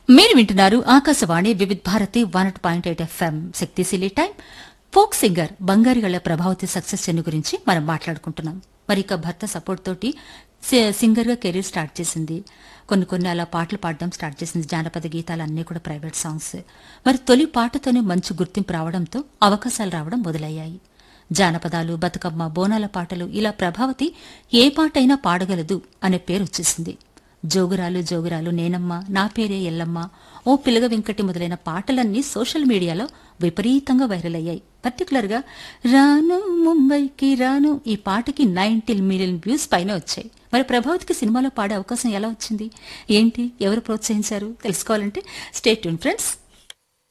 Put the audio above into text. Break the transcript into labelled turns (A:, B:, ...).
A: మీరు వింటున్నారు Akashvani Vividh Bharati one point eight FM శక్తిశీలి time folk singer Bangarigalla Prabhavathi success చెన్ను గురించి మనం మాట్లాడుకుంటున్నాం మరి ఇక భర్త సపోర్ట్ తోటి సి- సింగర్ గా కెరీర్ స్టార్ట్ చేసింది కొన్ని కొన్ని అలా పాటలు పాడడం స్టార్ట్ చేసింది జానపద గీతాలు అన్నీ కూడా ప్రైవేట్ సాంగ్స్ మరి తొలి పాటతోనే మంచి గుర్తింపు రావడంతో అవకాశాలు రావడం మొదలయ్యాయి జానపదాలు బతుకమ్మ బోనాల పాటలు ఇలా ప్రభావతి ఏ పాటైనా పాడగలదు అనే పేరు వచ్చేసింది జోగురాలు జోగురాలు నేనమ్మ నా పేరే ఎల్లమ్మ ఓ పిలగ వెంకటి మొదలైన పాటలన్నీ సోషల్ మీడియాలో విపరీతంగా వైరల్ అయ్యాయి పర్టికులర్ గా రాను ముంబైకి రాను ఈ పాటకి నైన్టీన్ మిలియన్ వ్యూస్ పైన వచ్చాయి మరి ప్రభావతికి సినిమాలో పాడే అవకాశం ఎలా వచ్చింది ఏంటి ఎవరు ప్రోత్సహించారు తెలుసుకోవాలంటే స్టేట్ ట్యూన్ ఫ్రెండ్స్